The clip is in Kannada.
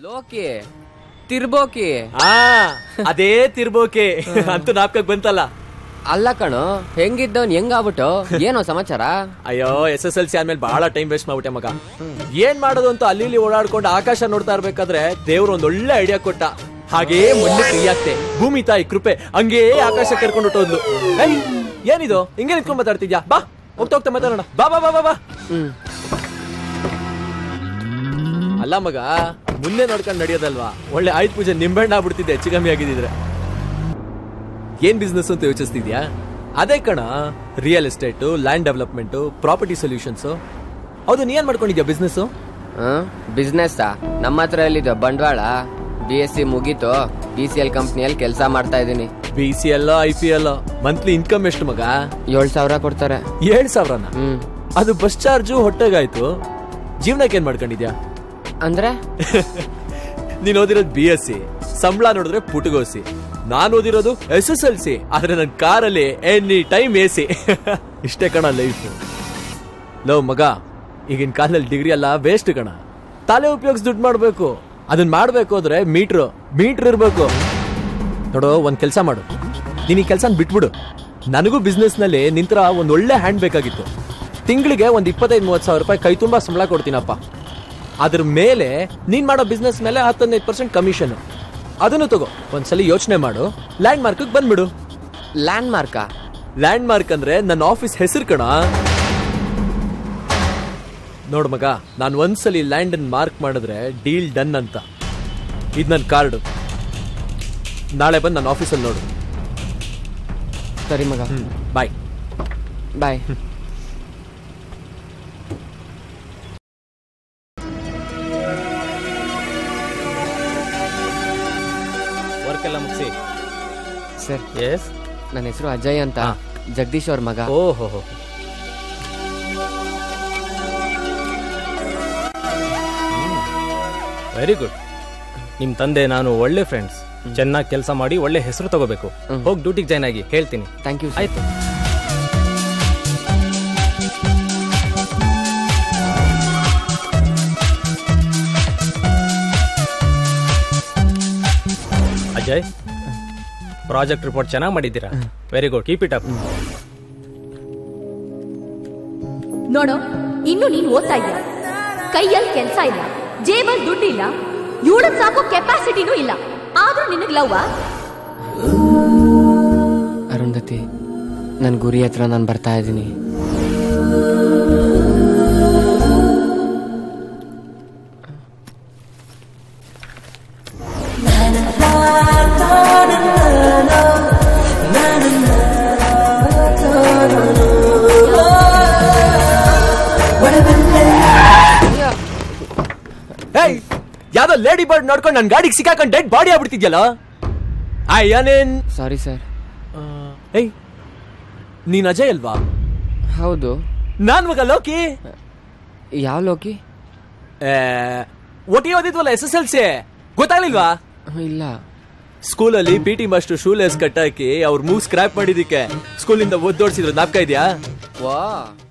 ಲೋಕಿ ತಿರ್ಬೋಕಿ ಆ ಅದೇ ತಿರ್ಬೋಕೆ ಅಂತೂ ನಾಪ್ಕಕ್ ಬಂತಲ್ಲ ಅಲ್ಲ ಕಣೋ ಹೆಂಗಿದ್ದವನ್ ಹೆಂಗಾಗ್ಬಿಟ್ಟು ಏನೋ ಸಮಾಚಾರ ಅಯ್ಯೋ ಎಸ್ ಎಸ್ ಎಲ್ ಸಿ ಆದ್ಮೇಲೆ ಬಹಳ ಟೈಮ್ ವೇಸ್ಟ್ ಮಾಡ್ಬಿಟ್ಟೆ ಮಗ ಏನ್ ಮಾಡೋದು ಅಂತ ಅಲ್ಲಿ ಇಲ್ಲಿ ಓಡಾಡ್ಕೊಂಡು ಆಕಾಶ ನೋಡ್ತಾ ಇರ್ಬೇಕಾದ್ರೆ ದೇವ್ರು ಒಂದ್ ಒಳ್ಳೆ ಐಡಿಯಾ ಕೊಟ್ಟ ಹಾಗೇ ಮಣ್ಣು ಕೈಯಾಕ್ತೆ ಭೂಮಿ ತಾಯಿ ಕೃಪೆ ಹಂಗೇ ಆಕಾಶ ಕರ್ಕೊಂಡು ಹೊಟ್ಟೋದ್ಲು ಏಯ್, ಏನಿದು ಹಿಂಗೆ ನಿಂತ್ಕೊಂಡ್ ಮಾತಾಡ್ತಿದ್ಯಾ ಬಾ ಹೋಗ್ತಾ ಹೋಗ್ತಾ ಮಾತಾಡೋಣ ಬಾ ಬಾ ಬಾ ಬಾ ಬಾ ಹ್ಮ್ ಅಲ್ಲ ಮಗ ಮುಂದೆ ನೋಡ್ಕೊಂಡು ನಡೆಯೋದಲ್ವಾ ಒಳ್ಳೆ ಆಯ್ತು ಪೂಜೆ ನಿಂಬೆಹಣ್ಣು ಆಗ್ಬಿಡ್ತಿದ್ದೆ ಹೆಚ್ಚು ಕಮ್ಮಿ ಆಗಿದ್ರೆ ಏನ್ ಬಿಸ್ನೆಸ್ ಅಂತ ಯೋಚಿಸ್ತಿದ್ಯಾ ಅದೇ ಕಣ real estate land development property solutions ಹೌದು ನೀ ಏನ್ ಮಾಡ್ಕೊಂಡಿದ್ಯಾ ಬಿಸ್ನೆಸ್ ಬಿಸ್ನೆಸ್ ನಮ್ಮ ಹತ್ರ ಎಲ್ಲಿದೆ ಬಂಡವಾಳ ಬಿ ಎಸ್ ಸಿ ಮುಗೀತು ಬಿ ಸಿ ಎಲ್ ಕಂಪ್ನಿಯಲ್ಲಿ ಕೆಲಸ ಮಾಡ್ತಾ ಇದ್ದೀನಿ B C L I P L monthly income ಎಷ್ಟು ಮಗ ಏಳ್ ಸಾವಿರ ಕೊಡ್ತಾರೆ ಏಳ್ ಸಾವಿರನ ಹ್ಮ್ ಅದು ಬಸ್ ಚಾರ್ಜು ಹೊಟ್ಟೆಗಾಯ್ತು ಜೀವನಕ್ಕೆ ಏನ್ ಮಾಡ್ಕೊಂಡಿದ್ಯಾ ಅಂದ್ರೆ ನೀನ್ ಓದಿರೋದು ಬಿ ಎಸ್ ಸಿ ಸಂಬಳ ನೋಡಿದ್ರೆ ಪುಟಗೋಸಿ ನಾನ್ ಓದಿರೋದು ಎಸ್ ಎಸ್ ಎಲ್ ಸಿ ಆದ್ರೆ ನನ್ ಕಾರಲ್ಲಿ ಎನಿ ಟೈಮ್ ಎ ಸಿ ಇಷ್ಟೇ ಕಣ ಲೈಫ್ ಲವ್ ಮಗ ಈಗಿನ ಕಾಲದಲ್ಲಿ ಡಿಗ್ರಿ ಎಲ್ಲ ವೇಸ್ಟ್ ಕಣ ತಲೆ ಉಪಯೋಗಿಸಿ ದುಡ್ಡು ಮಾಡ್ಬೇಕು ಅದನ್ನ ಮಾಡ್ಬೇಕು ಅಂದ್ರೆ ಮೀಟ್ರು ಮೀಟ್ರ್ ಇರ್ಬೇಕು ನೋಡು ಒಂದ್ ಕೆಲಸ ಮಾಡು ನೀನ್ ಈ ಕೆಲ್ಸನ ಬಿಟ್ಬಿಡು ನನಗೂ ಬಿಸ್ನೆಸ್ ನಲ್ಲಿ ನಿಂತರ ಒಂದ್ ಒಳ್ಳೆ ಹ್ಯಾಂಡ್ ಬೇಕಾಗಿತ್ತು ತಿಂಗಳಿಗೆ ಒಂದ್ ಇಪ್ಪತ್ತೈದು ಮೂವತ್ತು ಸಾವಿರ ರೂಪಾಯಿ ಕೈ ತುಂಬಾ ಸಂಬಳ ಕೊಡ್ತೀನಪ್ಪ ಅದ್ರ ಮೇಲೆ ನೀನ್ ಮಾಡೋ ಬಿಸ್ನೆಸ್ ಮೇಲೆ ಹತ್ತೊಂದೈದು ಪರ್ಸೆಂಟ್ ಕಮಿಷನ್ ಅದನ್ನು ತಗೋ ಒಂದ್ಸಲಿ ಯೋಚನೆ ಮಾಡು ಲ್ಯಾಂಡ್ ಮಾರ್ಕ್ ಬಂದ್ಬಿಡು ಲ್ಯಾಂಡ್ ಮಾರ್ಕಾ ಲ್ಯಾಂಡ್ ಮಾರ್ಕ್ ಅಂದ್ರೆ ನನ್ನ ಆಫೀಸ್ ಹೆಸರು ಕಣ ನೋಡ್ ಮಗ ನಾನು ಒಂದ್ಸಲಿ ಲ್ಯಾಂಡ್ ಮಾರ್ಕ್ ಮಾಡಿದ್ರೆ ಡೀಲ್ ಡನ್ ಅಂತ ಇದು ನನ್ನ ಕಾರ್ಡು ನಾಳೆ ಬಂದು ನನ್ನ ಆಫೀಸಲ್ಲಿ ನೋಡು ಸರಿ ಮಗ ಬಾಯ್ ಬಾಯ್ ವರ್ಕ್ ಎಲ್ಲ ಮುಗಿಸಿ ಸರ್ ಎಸ್ ನನ್ನ ಹೆಸರು ಅಜಯ್ ಅಂತ ಜಗದೀಶ್ ಅವ್ರ ಮಗ ಓಹೋ ವೆರಿ ಗುಡ್ ನಿಮ್ ತಂದೆ ನಾನು ಒಳ್ಳೆ ಫ್ರೆಂಡ್ಸ್ ಚೆನ್ನಾಗಿ ಕೆಲಸ ಮಾಡಿ ಒಳ್ಳೆ ಹೆಸರು ತಗೋಬೇಕು ಹೋಗಿ ಡ್ಯೂಟಿಗೆ ಜಾಯ್ನ್ ಆಗಿ ಹೇಳ್ತೀನಿ ಥ್ಯಾಂಕ್ ಯು ಆಯ್ತು ಅಜಯ್ ಪ್ರಾಜೆಕ್ಟ್ ರಿಪೋರ್ಟ್ ಚೆನ್ನಾಗಿ ಮಾಡಿದ್ದೀರಾ very good keep it up ನೋಡು ಇನ್ನು ನೀನ್ ಓದ್ತಾ ಇದ್ಯಾ ಕೈಯಲ್ಲಿ ಕೆಲ್ಸ ಇಲ್ಲ ಜೇಬಲ್ ದುಡ್ಡು ಇಲ್ಲ ಇವಳಗ್ ಸಾಕೋ ಕೆಪಾಸಿಟಿನೂ ಇಲ್ಲ ಆದ್ರೂ ನಿನಗ್ ಲವ್ವಾ ಅರುಂಧತಿ ನನ್ನ ಗುರಿ ಹತ್ರ ನಾನು ಬರ್ತಾ ಇದ್ದೀನಿ ಏಯ್ ಯಾವ್ದೋ ಲೇಡಿ ಬರ್ಡ್ ನೋಡ್ಕೊಂಡು ನನ್ನ ಗಾಡಿಗೆ ಸಿಕ್ಕಾಕೊಂಡು ಡೆಡ್ ಬಾಡಿ ಆಗ್ಬಿಡ್ತಿದ್ಯಲ್ಲ ಅಯ್ಯನೇನ್ ಸಾರಿ ಸರ್ ಏಯ್ ನೀನ್ ಅಜಯ್ ಅಲ್ವಾ ಹೌದು ನಾನ್ ಮಗ ಲೋಕಿ ಯಾವ ಲೋಕಿ ಒಟಿ ಓದಿದ್ವಲ್ಲ ಎಸ್ ಎಸ್ ಎಲ್ ಸಿ ಗೊತ್ತಾಗ್ಲಿಲ್ವಾ ಇಲ್ಲ ಸ್ಕೂಲಲ್ಲಿ P T master shoe lace ಕಟ್ಟಾಕಿ ಅವ್ರ ಮೂಗ್ ಸ್ಕ್ರಾಪ್ ಮಾಡಿದಿಕ್ಕೆ ಸ್ಕೂಲಿಂದ ಒದ್ದೋಡ್ಸಿದ್ರು ನಾಪ್ಕ ಇದ್ಯಾ ವಾ